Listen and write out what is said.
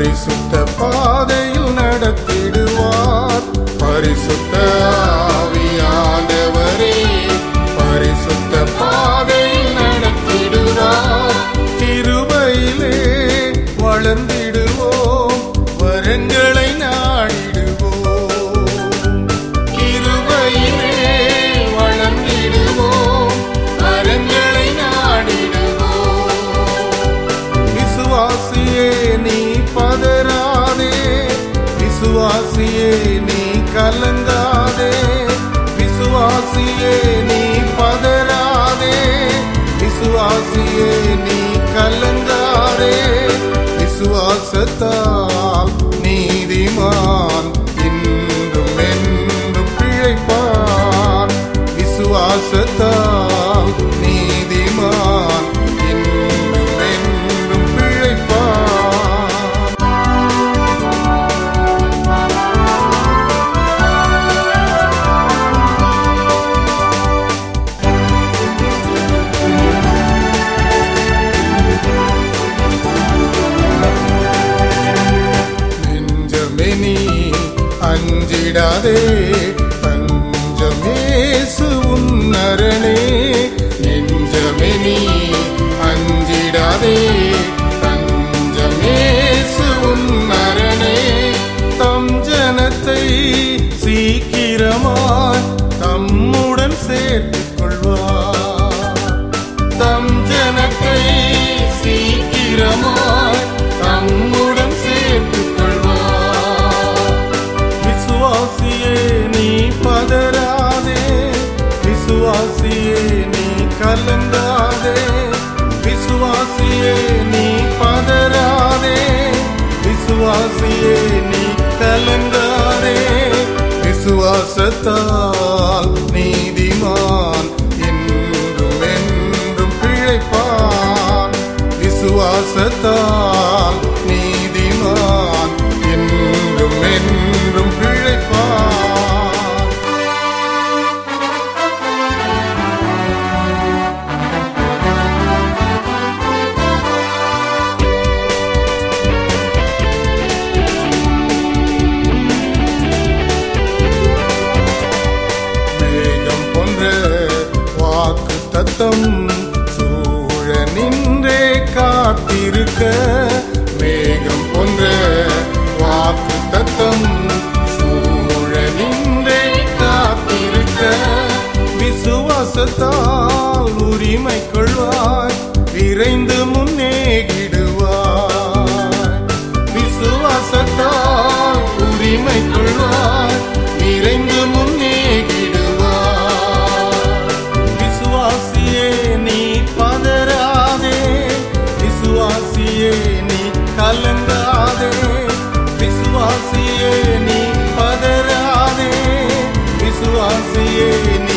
பரிசுத்த பாதையில் நடத்திடுவார் பரிசுத்த ஆவியானவரே பரிசுத்த பாதையில் நடத்திடுவார் கிருபையிலே வளர்ந்திடுவோம் வரங்களை நாடிடுவோம் கிருபையிலே வளர்ந்திடுவோம் வரங்களை நாடிடுவோம் விசுவாசியே நீ பதறாதே விசுவாசியே நீ கலங்காதே விசுவாசியே நீ பதறாதே விசுவாசியே நீ கலங்காதே விசுவாசத்தால் நீதிமான் இன்றும் என்றும் பிழைப்பான் விசுவாசத்தால் நீதிமான் இன்றும் என்றும் பிழைப்பான் நெஞ்சமே நீ அஞ்சிடாதே தஞ்சமேசு உன்னரணே நெஞ்சமே நீ அஞ்சிடாதே தஞ்சமேசு உன்னரணே தம் ஜனத்தை சீக்கிரமாய் தம்முடன் சேர்த்துக் கொள்வார் தம் ஜனத்தை சீக்கிரமாய் தம்முடன் சேர்த்துக் கொள்வார் விசுவாசியே நீ பதறாதே விசுவாசியே நீ கலங்காதே விசுவாசியே நீ பதறாதே விசுவாசியே நீ கலங்காதே விசுவாசத்தால் நீதிமான் என்றும் என்றும் பிழைப்பான் விசுவாசத்தால் நீதிமான் என்றும் என்றும் பிழைப்பான் மேகம் போன்ற வாக்கு தத்தம் சூழ நின்றே காத்திருக்க மேகம் போன்ற வாக்கு தத்தம் சூழ நின்றே காத்திருக்க விசுவாசத்தால் உரிமை கொள்வாய் விரைந்து முன்னேகிடுவாய் விசுவாசத்தால் உரிமை கொள்வாய் விரைந்து முன்னேகிடுவாய் விசுவாசியே நீ பதறாதே விசுவாசியே நீ கலங்காதே விசுவாசியே நீ பதறாதே விசுவாசியே நீ